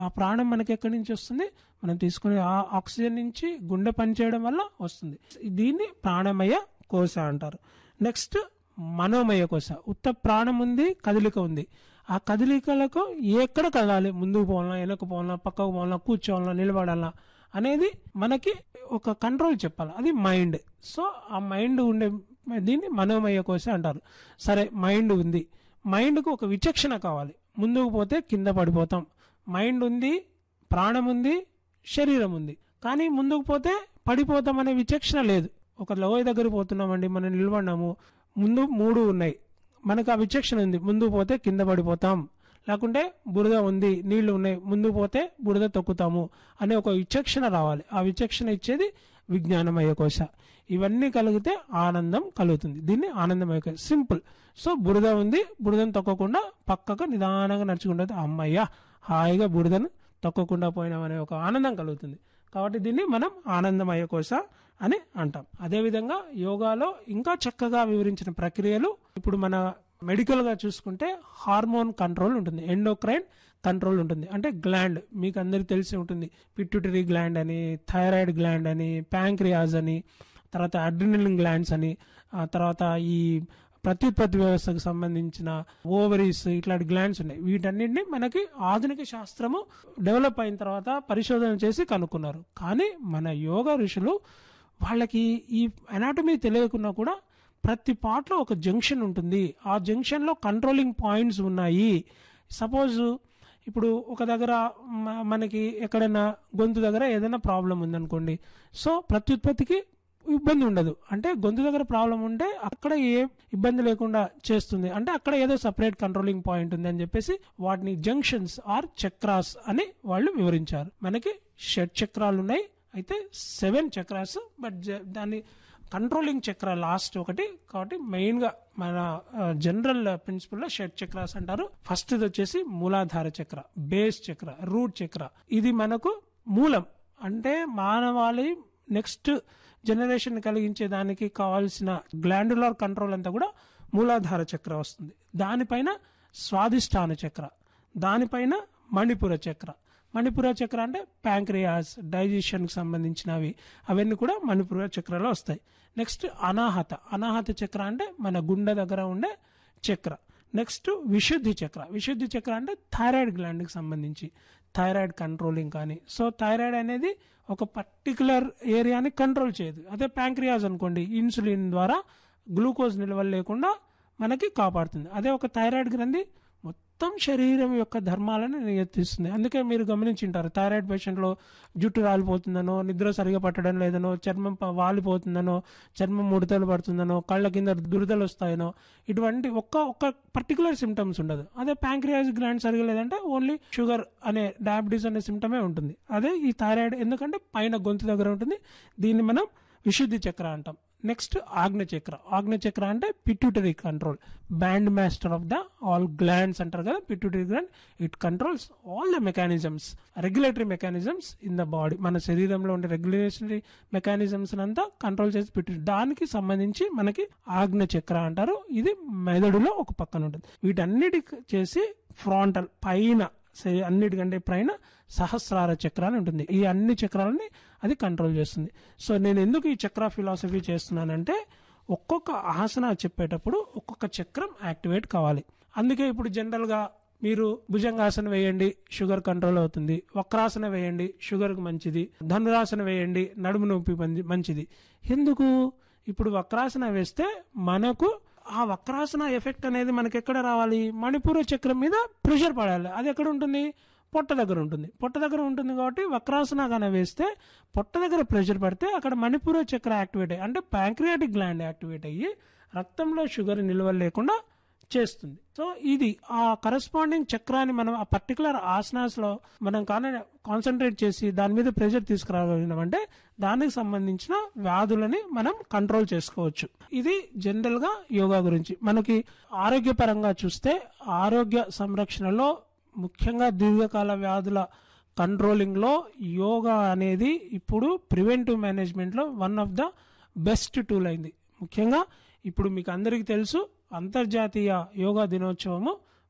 ఆ ప్రాణం మనకి ఎక్కడి నుంచి వస్తుంది మనం తీసుకునే ఆ ఆక్సిజన్ నుంచి గుండె పనిచేయడం వల్ల వస్తుంది దీన్ని ప్రాణమయ కోశ అంటారు నెక్స్ట్ మనోమయ కోశ ఉత్త ప్రాణం ఉంది కదలిక ఉంది ఆ కదలికలకు ఎక్కడ కదలాలి ముందుకు పోవాలా వెనక్కు పోవాలా పక్కకు పోవాలా కూర్చోవాలా నిలబడాలా అనేది మనకి ఒక కంట్రోల్ చెప్పాలి అది మైండ్ సో ఆ మైండ్ ఉండే దీన్ని మనోమయ కోశ అంటారు సరే మైండ్ ఉంది మైండ్కు ఒక విచక్షణ కావాలి ముందుకు పోతే కింద పడిపోతాం మైండ్ ఉంది ప్రాణం ఉంది శరీరం ఉంది కానీ ముందుకు పోతే పడిపోతాం అనే విచక్షణ లేదు ఒక లోయ దగ్గర పోతున్నామండి మనం నిలబడినాము ముందు మూడు ఉన్నాయి మనకు ఆ విచక్షణ ఉంది ముందుకు పోతే కింద పడిపోతాం లేకుంటే బురద ఉంది నీళ్లు ఉన్నాయి ముందుకు పోతే బురద తొక్కుతాము అనే ఒక విచక్షణ రావాలి ఆ విచక్షణ ఇచ్చేది విజ్ఞానమయ కోశ ఇవన్నీ కలిగితే ఆనందం కలుగుతుంది దీన్ని ఆనందమయ కోశ సింపుల్ సో బురద ఉంది బురదను తొక్కకుండా పక్కకు నిదానంగా నడుచుకుంటే అమ్మయ్య హాయిగా బురదను తొక్కకుండా పోయినామనే ఒక ఆనందం కలుగుతుంది కాబట్టి దీన్ని మనం ఆనందమయ కోశ అని అంటాం అదేవిధంగా యోగాలో ఇంకా చక్కగా వివరించిన ప్రక్రియలు ఇప్పుడు మన మెడికల్ గా చూసుకుంటే హార్మోన్ కంట్రోల్ ఉంటుంది ఎండోక్రైన్ కంట్రోల్ ఉంటుంది అంటే గ్లాండ్ మీకు అందరికి తెలిసి ఉంటుంది పిట్యూటరీ గ్లాండ్ అని థైరాయిడ్ గ్లాండ్ అని ప్యాంక్రియాజ్ అని తర్వాత అడ్రినలిన్ గ్లాండ్స్ అని ఆ తర్వాత ఈ ప్రత్యుత్పత్తి వ్యవస్థకు సంబంధించిన ఓవరీస్ ఇట్లాంటి గ్లాండ్స్ ఉన్నాయి వీటన్నిటిని మనకి ఆధునిక శాస్త్రము డెవలప్ అయిన తర్వాత పరిశోధన చేసి కనుక్కున్నారు కానీ మన యోగా ఋషులు వాళ్ళకి ఈ అనాటమీ తెలియకున్నా కూడా ప్రతి పార్ట్లో ఒక జంక్షన్ ఉంటుంది ఆ జంక్షన్లో కంట్రోలింగ్ పాయింట్స్ ఉన్నాయి సపోజ్ ఇప్పుడు ఒక దగ్గర మ- మనకి ఎక్కడైనా గొంతు దగ్గర ఏదైనా ప్రాబ్లం ఉందనుకోండి సో ప్రత్యుత్పత్తికి ఇబ్బంది ఉండదు అంటే గొంతు దగ్గర ప్రాబ్లం ఉంటే అక్కడ ఏ ఇబ్బంది లేకుండా చేస్తుంది అంటే అక్కడ ఏదో సపరేట్ కంట్రోలింగ్ పాయింట్ ఉంది అని చెప్పేసి వాటిని జంక్షన్స్ ఆర్ చక్రాస్ అని వాళ్ళు వివరించారు మనకి షడ్ చక్రాలు ఉన్నాయి అయితే సెవెన్ చక్రాస్ బట్ జ- దాన్ని కంట్రోలింగ్ చక్ర లాస్ట్ ఒకటి కాబట్టి మెయిన్ గా మన జనరల్ ప్రిన్సిపల్ లో షడ్ చక్రాస్ అంటారు ఫస్ట్ ఇది వచ్చేసి మూలాధార చక్ర బేస్ చక్ర రూట్ చక్ర ఇది మనకు మూలం అంటే మానవాళి నెక్స్ట్ జనరేషన్ కలిగించే దానికి కావాల్సిన గ్లాండులర్ కంట్రోల్ అంతా కూడా మూలాధార చక్ర వస్తుంది దానిపైన స్వాదిష్టాన చక్ర దానిపైన మణిపుర చక్ర మణిపుర చక్ర అంటే ప్యాంక్రియాస్ డైజెషన్కి సంబంధించినవి అవన్నీ కూడా మణిపుర చక్రలో వస్తాయి నెక్స్ట్ అనాహత అనాహత చక్ర అంటే మన గుండె దగ్గర ఉండే చక్ర నెక్స్ట్ విశుద్ధి చక్ర విశుద్ధి చక్ర అంటే థైరాయిడ్ గ్లాండ్కి సంబంధించి థైరాయిడ్ కంట్రోలింగ్ కానీ సో థైరాయిడ్ అనేది ఒక పర్టికులర్ ఏరియాని కంట్రోల్ చేయదు అదే ప్యాంక్రియాస్ అనుకోండి ఇన్సులిన్ ద్వారా గ్లూకోజ్ నిల్వలు లేకుండా మనకి కాపాడుతుంది అదే ఒక థైరాయిడ్ గ్రంథి మొత్తం శరీరం యొక్క ధర్మాలను నియంత్రిస్తుంది అందుకే మీరు గమనించింటారు థైరాయిడ్ పేషెంట్లో జుట్టు రాలిపోతుందనో నిద్ర సరిగా పట్టడం లేదనో చర్మం ప- వాలిపోతుందనో చర్మం ముడతలు పడుతుందనో కళ్ళ కింద దురదలు వస్తాయనో ఇటువంటి ఒక్క ఒక్క పర్టికులర్ సిమ్టమ్స్ ఉండదు అదే ప్యాంక్రియాస్ గ్లాండ్ సరిగా లేదంటే ఓన్లీ షుగర్ అనే డయాబెటీస్ అనే సిమ్టమే ఉంటుంది అదే ఈ థైరాయిడ్ ఎందుకంటే పైన గొంతు దగ్గర ఉంటుంది దీన్ని మనం విశుద్ధి చక్ర అంటాం నెక్స్ట్ ఆగ్న చక్ర ఆగ్న చక్ర అంటే pituitary control band master of the all glands అంటారు కదా pituitary gland it controls all the mechanisms regulatory mechanisms in the body మన శరీరంలో ఉండే రెగ్యులేటరీ మెకానిజమ్స్ అంతా కంట్రోల్ చేసి పిట్యూటరీ దానికి సంబంధించి మనకి ఆగ్న చక్ర అంటారు ఇది మెదడులో ఒక పక్కన ఉంటుంది వీటన్నిటి చేసి ఫ్రాంటల్ పైన శరీ- అన్నిటికంటే పైన సహస్రార చక్ర అని ఉంటుంది ఈ అన్ని చక్రాలని అది కంట్రోల్ చేస్తుంది సో నేను ఎందుకు ఈ చక్ర ఫిలాసఫీ చేస్తున్నానంటే ఒక్కొక్క ఆసన చెప్పేటప్పుడు ఒక్కొక్క చక్రం యాక్టివేట్ కావాలి అందుకే ఇప్పుడు జనరల్ గా మీరు భుజంగాసన వేయండి షుగర్ కంట్రోల్ అవుతుంది వక్రాసన వేయండి షుగర్ కు మంచిది ధనురాసన వేయండి నడుము నొప్పి మంచి- మంచిది ఎందుకు ఇప్పుడు వక్రాసన వేస్తే మనకు ఆ వక్రాసన ఎఫెక్ట్ అనేది మనకి ఎక్కడ రావాలి మణిపూర చక్రం మీద ప్రెషర్ పడాలి అది ఎక్కడ ఉంటుంది పొట్ట దగ్గర ఉంటుంది పొట్ట దగ్గర ఉంటుంది కాబట్టి వక్రాసన కానీ వేస్తే పొట్ట దగ్గర ప్రెషర్ పడితే అక్కడ మణిపూర చక్ర యాక్టివేట్ అయ్యి అంటే ప్యాంక్రియాటిక్ గ్లాండ్ యాక్టివేట్ అయ్యి రక్తంలో షుగర్ నిల్వ లేకుండా చేస్తుంది సో ఇది ఆ కరస్పాండింగ్ చక్రాన్ని మనం ఆ పర్టికులర్ ఆసనాస్ లో మనం కానీ కాన్సన్ట్రేట్ చేసి దాని మీద ప్రెషర్ తీసుకురాగలిగినామంటే దానికి సంబంధించిన వ్యాధులని మనం కంట్రోల్ చేసుకోవచ్చు ఇది జనరల్ గా యోగా గురించి మనకి ఆరోగ్యపరంగా చూస్తే ఆరోగ్య సంరక్షణలో ముఖ్యంగా దీర్ఘకాల వ్యాధుల కంట్రోలింగ్ లో యోగా అనేది ఇప్పుడు ప్రివెంటివ్ మేనేజ్మెంట్ లో one of the best tool అయింది ముఖ్యంగా ఇప్పుడు మీకు అందరికీ తెలుసు అంతర్జాతీయ యోగా దినోత్సవము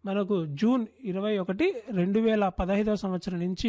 మనకు జూన్ ఇరవై ఒకటి రెండు వేల పదహైదవ సంవత్సరం నుంచి